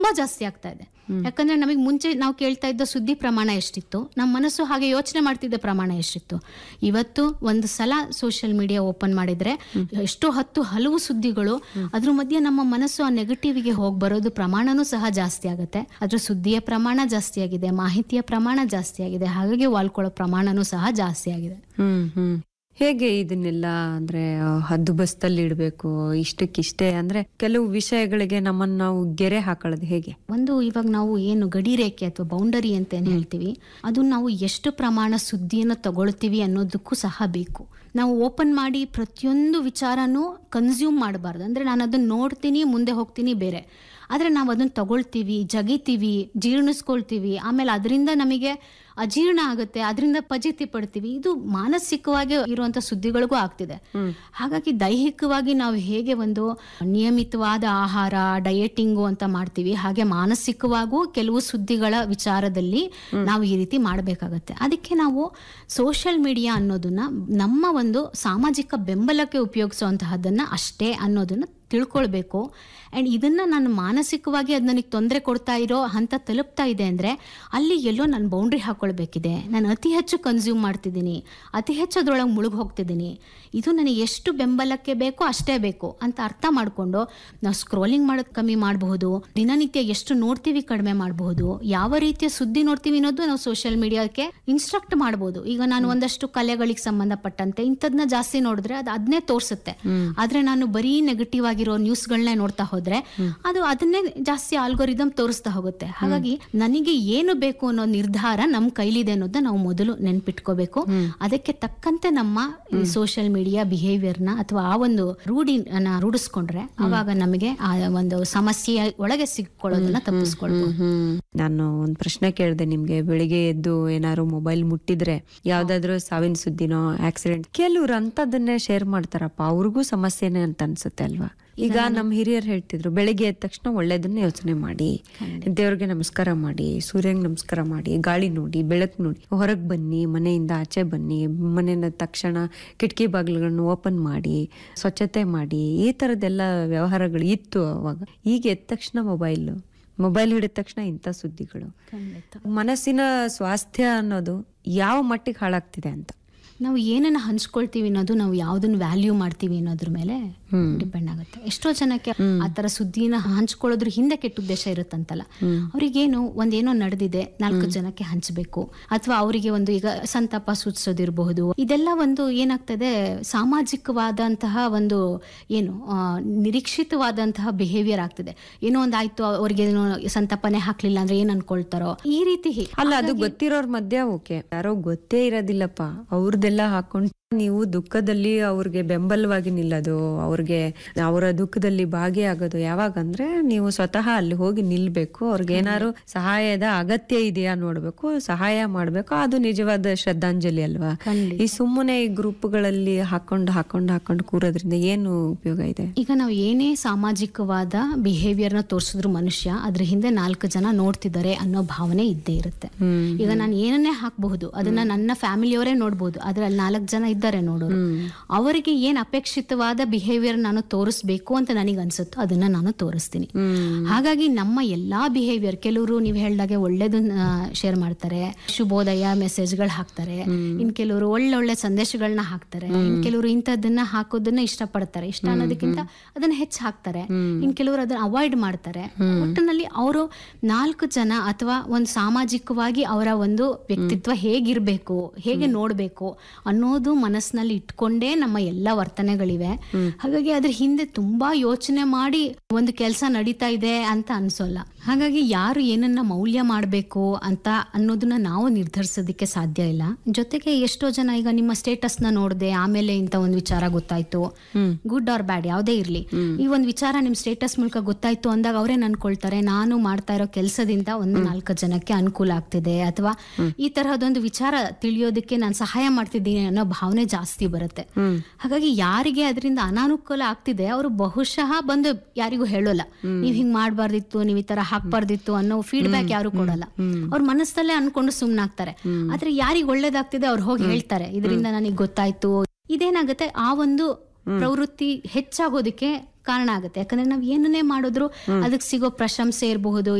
ತುಂಬಾ ಜಾಸ್ತಿ ಆಗ್ತಾ ಇದೆ ಯಾಕಂದ್ರೆ ನಮಗೆ ಮುಂಚೆ ನಾವು ಕೇಳ್ತಾ ಇದ್ದ ಸುದ್ದಿ ಪ್ರಮಾಣ ಎಷ್ಟಿತ್ತು ನಮ್ಮ ಮನಸ್ಸು ಹಾಗೆ ಯೋಚನೆ ಮಾಡ್ತಿದ್ದ ಪ್ರಮಾಣ ಎಷ್ಟಿತ್ತು ಇವತ್ತು ಒಂದು ಸಲ ಸೋಷಿಯಲ್ ಮೀಡಿಯಾ ಓಪನ್ ಮಾಡಿದ್ರೆ ಎಷ್ಟೋ ಹತ್ತು ಹಲವು ಸುದ್ದಿಗಳು ಅದ್ರ ಮಧ್ಯೆ ನಮ್ಮ ಮನಸ್ಸು ಆ ನೆಗೆಟಿವ್ಗೆ ಹೋಗಿ ಬರೋದು ಪ್ರಮಾಣನೂ ಸಹ ಜಾಸ್ತಿ ಆಗುತ್ತೆ ಅದ್ರ ಸುದ್ದಿಯ ಪ್ರಮಾಣ ಜಾಸ್ತಿ ಆಗಿದೆ ಮಾಹಿತಿಯ ಪ್ರಮಾಣ ಜಾಸ್ತಿ ಆಗಿದೆ ಹಾಗಾಗಿ ವಾಲ್ಕೊಳ್ಳೋ ಪ್ರಮಾಣನೂ ಸಹ ಜಾಸ್ತಿ ಆಗಿದೆ ಹ್ಮ್ ಹ್ಮ್ ಹೇಗೆ ಇದನ್ನೆಲ್ಲ ಅಂದ್ರೆ ಆ, ಹದ್ದುಬಸ್ತಲ್ಲಿ ಇಡ್ಬೇಕು ಇಷ್ಟಕ್ಕಿಷ್ಟೇ ಅಂದ್ರೆ ಕೆಲವು ವಿಷಯಗಳಿಗೆ ನಮ್ಮನ್ನ ನಾವು ಗೆರೆ ಹಾಕೊಳ್ಳೋದು ಹೇಗೆ ಒಂದು ಇವಾಗ ನಾವು ಏನು ಗಡಿ ರೇಖೆ ಅಥವಾ ಬೌಂಡರಿ ಅಂತ ಏನ್ ಹೇಳ್ತೀವಿ ಅದು ನಾವು ಎಷ್ಟು ಪ್ರಮಾಣ ಸುದ್ದಿಯನ್ನು ತಗೊಳ್ತೀವಿ ಅನ್ನೋದಕ್ಕೂ ಸಹ ಬೇಕು ನಾವು ಓಪನ್ ಮಾಡಿ ಪ್ರತಿಯೊಂದು ವಿಚಾರನೂ ಕನ್ಸ್ಯೂಮ್ ಮಾಡಬಾರ್ದು ಅಂದ್ರೆ ನಾನು ಅದನ್ನ ನೋಡ್ತೀನಿ ಮುಂದೆ ಹೋಗ್ತೀನಿ ಬೇರೆ ಆದರೆ ನಾವು ಅದನ್ನ ತಗೊಳ್ತೀವಿ ಜಗಿತೀವಿ ಜೀರ್ಣಿಸ್ಕೊಳ್ತೀವಿ ಆಮೇಲೆ ಅದರಿಂದ ನಮಗೆ ಅಜೀರ್ಣ ಆಗುತ್ತೆ ಅದರಿಂದ ಫಜಿತಿ ಪಡ್ತೀವಿ ಇದು ಮಾನಸಿಕವಾಗಿ ಇರುವಂತ ಸುದ್ದಿಗಳಿಗೂ ಆಗ್ತಿದೆ ಹಾಗಾಗಿ ದೈಹಿಕವಾಗಿ ನಾವು ಹೇಗೆ ಒಂದು ನಿಯಮಿತವಾದ ಆಹಾರ ಡಯಟಿಂಗು ಅಂತ ಮಾಡ್ತೀವಿ ಹಾಗೆ ಮಾನಸಿಕವಾಗೂ ಕೆಲವು ಸುದ್ದಿಗಳ ವಿಚಾರದಲ್ಲಿ ನಾವು ಈ ರೀತಿ ಮಾಡಬೇಕಾಗತ್ತೆ ಅದಕ್ಕೆ ನಾವು ಸೋಷಿಯಲ್ ಮೀಡಿಯಾ ಅನ್ನೋದನ್ನ ನಮ್ಮ ಒಂದು ಸಾಮಾಜಿಕ ಬೆಂಬಲಕ್ಕೆ ಉಪಯೋಗಿಸುವಂತಹದ್ದನ್ನ ಅಷ್ಟೇ ಅನ್ನೋದನ್ನ ತಿಳ್ಕೊಳ್ಬೇಕು ಆ್ಯಂಡ್ ಇದನ್ನ ನಾನು ಮಾನಸಿಕವಾಗಿ ಅದು ನನಗೆ ತೊಂದರೆ ಕೊಡ್ತಾ ಇರೋ ಹಂತ ತಲುಪ್ತಾ ಇದೆ ಅಂದರೆ ಅಲ್ಲಿ ಎಲ್ಲೋ ನಾನು ಬೌಂಡ್ರಿ ಹಾಕೊಳ್ಬೇಕಿದೆ ನಾನು ಅತಿ ಹೆಚ್ಚು ಕನ್ಸ್ಯೂಮ್ ಮಾಡ್ತಿದ್ದೀನಿ ಅತಿ ಹೆಚ್ಚು ಅದ್ರೊಳಗೆ ಮುಳುಗಿ ಹೋಗ್ತಿದ್ದೀನಿ ಇದು ನನಗೆ ಎಷ್ಟು ಬೆಂಬಲಕ್ಕೆ ಬೇಕೋ ಅಷ್ಟೇ ಬೇಕು ಅಂತ ಅರ್ಥ ಮಾಡಿಕೊಂಡು ನಾವು ಸ್ಕ್ರೋಲಿಂಗ್ ಮಾಡೋದು ಕಮ್ಮಿ ಮಾಡಬಹುದು ದಿನನಿತ್ಯ ಎಷ್ಟು ನೋಡ್ತೀವಿ ಕಡಿಮೆ ಮಾಡಬಹುದು ಯಾವ ರೀತಿಯ ಸುದ್ದಿ ನೋಡ್ತೀವಿ ಅನ್ನೋದು ನಾವು ಸೋಷಿಯಲ್ ಮೀಡಿಯಾಕ್ಕೆ ಇನ್ಸ್ಟ್ರಕ್ಟ್ ಮಾಡ್ಬೋದು ಈಗ ನಾನು ಒಂದಷ್ಟು ಕಲೆಗಳಿಗೆ ಸಂಬಂಧಪಟ್ಟಂತೆ ಇಂಥದ್ನ ಜಾಸ್ತಿ ನೋಡಿದ್ರೆ ಅದು ಅದನ್ನೇ ತೋರಿಸುತ್ತೆ ಆದ್ರೆ ನಾನು ಬರೀ ನೆಗೆಟಿವ್ ಆಗಿರೋ ನ್ಯೂಸ್ಗಳನ್ನೇ ನೋಡ್ತಾ ಹೋದ್ರೆ ಅದು ಅದನ್ನೇ ಜಾಸ್ತಿ ಆಲ್ಗೋರಿದಮ್ ತೋರಿಸ್ತಾ ಹೋಗುತ್ತೆ ಹಾಗಾಗಿ ನನಗೆ ಏನು ಬೇಕು ಅನ್ನೋ ನಿರ್ಧಾರ ನಮ್ಮ ಕೈಲಿದೆ ಅನ್ನೋದನ್ನ ನಾವು ಮೊದಲು ನೆನ್ಪಿಟ್ಕೋಬೇಕು ಅದಕ್ಕೆ ತಕ್ಕಂತೆ ನಮ್ಮ ಸೋಷಿಯಲ್ ಮೀಡಿಯಾ ಬಿಹೇವಿಯರ್ನ ಅಥವಾ ಆ ಒಂದು ರೂಢಿನ ರೂಢಿಸ್ಕೊಂಡ್ರೆ ಅವಾಗ ನಮಗೆ ಆ ಒಂದು ಸಮಸ್ಯೆಯ ಒಳಗೆ ಸಿಕ್ಕೊಳ್ಳೋದನ್ನ ತಪ್ಪಿಸ್ಕೊಳ್ಬಹುದು ಹ್ಮ್ ನಾನು ಒಂದ್ ಪ್ರಶ್ನೆ ಕೇಳಿದೆ ನಿಮ್ಗೆ ಬೆಳಿಗ್ಗೆ ಎದ್ದು ಏನಾದ್ರು ಮೊಬೈಲ್ ಮುಟ್ಟಿದ್ರೆ ಯಾವ್ದಾದ್ರು ಸಾವಿನ ಸುದ್ದಿನೋ ಆಕ್ಸಿಡೆಂಟ್ ಕೆಲವ್ರು ಅಂತದನ್ನೇ ಶೇರ್ ಮಾಡ್ತಾರಪ್ಪ ಅವ್ರಿಗೂ ಸಮಸ್ಯೆನೆ ಅಂತ ಅನ್ಸುತ್ತೆ ಅಲ್ವಾ ಈಗ ನಮ್ ಹಿರಿಯರು ಹೇಳ್ತಿದ್ರು ಬೆಳಿಗ್ಗೆ ಎದ್ದ ತಕ್ಷಣ ಒಳ್ಳೇದನ್ನ ಯೋಚನೆ ಮಾಡಿ ದೇವ್ರಿಗೆ ನಮಸ್ಕಾರ ಮಾಡಿ ಸೂರ್ಯಂಗ್ ನಮಸ್ಕಾರ ಮಾಡಿ ಗಾಳಿ ನೋಡಿ ಬೆಳಕು ನೋಡಿ ಹೊರಗ್ ಬನ್ನಿ ಮನೆಯಿಂದ ಆಚೆ ಬನ್ನಿ ಮನೆಯ ತಕ್ಷಣ ಕಿಟಕಿ ಬಾಗಿಲುಗಳನ್ನು ಓಪನ್ ಮಾಡಿ ಸ್ವಚ್ಛತೆ ಮಾಡಿ ಈ ತರದೆಲ್ಲ ವ್ಯವಹಾರಗಳು ಇತ್ತು ಅವಾಗ ಈಗ ಎದ್ದ ತಕ್ಷಣ ಮೊಬೈಲ್ ಮೊಬೈಲ್ ಹಿಡಿದ ತಕ್ಷಣ ಇಂಥ ಸುದ್ದಿಗಳು ಖಂಡಿತ ಮನಸ್ಸಿನ ಸ್ವಾಸ್ಥ್ಯ ಅನ್ನೋದು ಯಾವ ಮಟ್ಟಿಗೆ ಹಾಳಾಗ್ತಿದೆ ಅಂತ ನಾವು ಏನನ್ನ ಹಂಚ್ಕೊಳ್ತೀವಿ ಅನ್ನೋದು ನಾವು ಯಾವ್ದನ್ನ ವ್ಯಾಲ್ಯೂ ಮಾಡ್ತೀವಿ ಅನ್ನೋದ್ರ ಮೇಲೆ ಡಿಪೆಂಡ್ ಆಗುತ್ತೆ ಎಷ್ಟೋ ಜನಕ್ಕೆ ಆ ತರ ಸುದ್ದಿನ ಹಂಚ್ಕೊಳ್ಳೋದ್ರ ಹಿಂದೆ ಕೆಟ್ಟ ಉದ್ದೇಶ ಇರುತ್ತಂತಲ್ಲ ಅವ್ರಿಗೇನು ಒಂದೇನೋ ನಡೆದಿದೆ ನಾಲ್ಕು ಜನಕ್ಕೆ ಹಂಚಬೇಕು ಅಥವಾ ಅವರಿಗೆ ಒಂದು ಈಗ ಸಂತಾಪ ಸೂಚಿಸೋದಿರಬಹುದು ಇದೆಲ್ಲ ಒಂದು ಏನಾಗ್ತದೆ ಸಾಮಾಜಿಕವಾದಂತಹ ಒಂದು ಏನು ಆ, ನಿರೀಕ್ಷಿತವಾದಂತಹ ಬಿಹೇವಿಯರ್ ಆಗ್ತದೆ ಏನೋ ಒಂದು ಆಯ್ತು ಅವ್ರಿಗೆ ಏನೋ ಸಂತಾಪನೆ ಹಾಕ್ಲಿಲ್ಲ ಅಂದ್ರೆ ಏನ್ ಅನ್ಕೊಳ್ತಾರೋ ಈ ರೀತಿ ಅಲ್ಲ ಅದು ಗೊತ್ತಿರೋರ್ ಮಧ್ಯ ಓಕೆ ಯಾರೋ ಗೊತ್ತೇ ಇರೋದಿಲ್ಲಪ್ಪ ಅವ್ರದ್ದೆಲ್ಲ ಹಾಕೊಂಡು ನೀವು ದುಃಖದಲ್ಲಿ ಅವ್ರಿಗೆ ಬೆಂಬಲವಾಗಿ ನಿಲ್ಲೋದು ಅವ್ರಿಗೆ ಅವರ ದುಃಖದಲ್ಲಿ ಭಾಗಿಯಾಗೋದು ಯಾವಾಗ ಅಂದ್ರೆ ನೀವು ಸ್ವತಃ ಅಲ್ಲಿ ಹೋಗಿ ನಿಲ್ಬೇಕು ಅವ್ರಿಗೆ ಏನಾದ್ರು ಸಹಾಯದ ಅಗತ್ಯ ಇದೆಯಾ ನೋಡ್ಬೇಕು ಸಹಾಯ ಮಾಡ್ಬೇಕು ಅದು ನಿಜವಾದ ಶ್ರದ್ಧಾಂಜಲಿ ಅಲ್ವಾ ಖಂಡಿತ. ಈ ಸುಮ್ಮನೆ ಈ ಗ್ರೂಪ್ಗಳಲ್ಲಿ ಹಾಕೊಂಡು ಹಾಕೊಂಡು ಹಾಕೊಂಡು ಕೂರೋದ್ರಿಂದ ಏನು ಉಪಯೋಗ ಇದೆ ಈಗ ನಾವು ಏನೇ ಸಾಮಾಜಿಕವಾದ ಬಿಹೇವಿಯರ್ನ ತೋರಿಸಿದ್ರು ಮನುಷ್ಯ ಅದ್ರ ಹಿಂದೆ ನಾಲ್ಕು ಜನ ನೋಡ್ತಿದ್ದಾರೆ ಅನ್ನೋ ಭಾವನೆ ಇದ್ದೇ ಇರುತ್ತೆ ಈಗ ನಾನು ಏನನ್ನೇ ಹಾಕಬಹುದು ಅದನ್ನ ನನ್ನ ಫ್ಯಾಮಿಲಿಯವರೇ ನೋಡ್ಬೋದು ಆದ್ರೆ ಅಲ್ಲಿ ನಾಲ್ಕು ಜನ ಇದ್ದಾರೆ ನೋಡೋರು ಅವರಿಗೆ ಏನ್ ಅಪೇಕ್ಷಿತವಾದ ಬಿಹೇವಿಯರ್ ನಾನು ತೋರಿಸ್ಬೇಕು ಅಂತ ನನಗೆ ಅನ್ಸುತ್ತೋ ಅದನ್ನ ನಾನು ತೋರಿಸ್ತೀನಿ ಹಾಗಾಗಿ ನಮ್ಮ ಎಲ್ಲಾ ಬಿಹೇವಿಯರ್ ಕೆಲವರು ನೀವು ಹೇಳ್ದಾಗೆ ಒಳ್ಳೇದನ್ನ ಶೇರ್ ಮಾಡ್ತಾರೆ ಶುಭೋದಯ ಮೆಸೇಜ್ಗಳು ಹಾಕ್ತಾರೆ ಇನ್ ಕೆಲವರು ಒಳ್ಳೊಳ್ಳೆ ಸಂದೇಶಗಳನ್ನ ಹಾಕ್ತಾರೆ ಇನ್ ಕೆಲವರು ಇಂಥದ್ದನ್ನ ಹಾಕೋದನ್ನ ಇಷ್ಟಪಡ್ತಾರೆ ಇಷ್ಟ ಅನ್ನೋದಕ್ಕಿಂತ ಅದನ್ನ ಹೆಚ್ಚು ಹಾಕ್ತಾರೆ ಇನ್ ಕೆಲವರು ಅದನ್ನ ಅವಾಯ್ಡ್ ಮಾಡ್ತಾರೆ ಒಟ್ಟಿನಲ್ಲಿ ಅವರು ನಾಲ್ಕು ಜನ ಅಥವಾ ಒಂದು ಸಾಮಾಜಿಕವಾಗಿ ಅವರ ಒಂದು ವ್ಯಕ್ತಿತ್ವ ಹೇಗಿರ್ಬೇಕು ಹೇಗೆ ನೋಡ್ಬೇಕು ಅನ್ನೋದು ಮನಸ್ಸಿನಲ್ಲಿ ಇಟ್ಕೊಂಡೇ ನಮ್ಮ ಎಲ್ಲ ವರ್ತನೆಗಳಿವೆ ಹಾಗಾಗಿ ಅದ್ರ ಹಿಂದೆ ತುಂಬಾ ಯೋಚನೆ ಮಾಡಿ ಒಂದು ಕೆಲಸ ನಡೀತಾ ಇದೆ ಅಂತ ಅನ್ಸೋಲ್ಲ ಹಾಗಾಗಿ ಯಾರು ಏನನ್ನ ಮೌಲ್ಯ ಮಾಡಬೇಕು ಅಂತ ಅನ್ನೋದನ್ನ ನಾವು ನಿರ್ಧರಿಸೋದಕ್ಕೆ ಸಾಧ್ಯ ಇಲ್ಲ ಜೊತೆಗೆ ಎಷ್ಟೋ ಜನ ಈಗ ನಿಮ್ಮ ಸ್ಟೇಟಸ್ ನ ನೋಡಿದೆ ಆಮೇಲೆ ಇಂತ ಒಂದು ವಿಚಾರ ಗೊತ್ತಾಯ್ತು ಗುಡ್ ಆರ್ ಬ್ಯಾಡ್ ಯಾವುದೇ ಇರ್ಲಿ ಈ ಒಂದು ವಿಚಾರ ನಿಮ್ ಸ್ಟೇಟಸ್ ಮೂಲಕ ಗೊತ್ತಾಯ್ತು ಅಂದಾಗ ಅವ್ರೇನ್ ಅನ್ಕೊಳ್ತಾರೆ ನಾನು ಮಾಡ್ತಾ ಇರೋ ಕೆಲಸದಿಂದ ಒಂದು ನಾಲ್ಕು ಜನಕ್ಕೆ ಅನುಕೂಲ ಆಗ್ತಿದೆ ಅಥವಾ ಈ ತರಹದೊಂದು ವಿಚಾರ ತಿಳಿಯೋದಕ್ಕೆ ನಾನು ಸಹಾಯ ಮಾಡ್ತಿದ್ದೀನಿ ಅನ್ನೋ ಭಾವನೆ ಜಾಸ್ತಿ ಬರುತ್ತೆ ಹಾಗಾಗಿ ಯಾರಿಗೆ ಅದರಿಂದ ಅನಾನುಕೂಲ ಆಗ್ತಿದೆ ಅವರು ಬಹುಶಃ ಬಂದು ಯಾರಿಗೂ ಹೇಳೋಲ್ಲ ನೀವ್ ಹಿಂಗ್ ಮಾಡ್ಬಾರ್ದಿತ್ತು ನೀವ್ ಈ ತರ ಹಾಕ್ಬಾರ್ದಿತ್ತು ಅನ್ನೋ ಫೀಡ್ಬ್ಯಾಕ್ ಯಾರು ಕೊಡಲ್ಲ ಅವ್ರ ಮನಸ್ಸಲ್ಲೇ ಅನ್ಕೊಂಡು ಸುಮ್ನಾಗ್ತಾರೆ ಆದ್ರೆ ಯಾರಿಗ್ ಒಳ್ಳೇದಾಗ್ತಿದೆ ಅವ್ರು ಹೋಗಿ ಹೇಳ್ತಾರೆ ಇದರಿಂದ ನನಗೆ ಗೊತ್ತಾಯ್ತು ಇದೇನಾಗುತ್ತೆ ಆ ಒಂದು ಪ್ರವೃತ್ತಿ ಹೆಚ್ಚಾಗೋದಕ್ಕೆ ಕಾರಣ ಆಗುತ್ತೆ ಯಾಕಂದ್ರೆ ನಾವ್ ಏನನ್ನೇ ಮಾಡಿದ್ರು ಅದಕ್ಕೆ ಸಿಗೋ ಪ್ರಶಂಸೆ ಇರಬಹುದು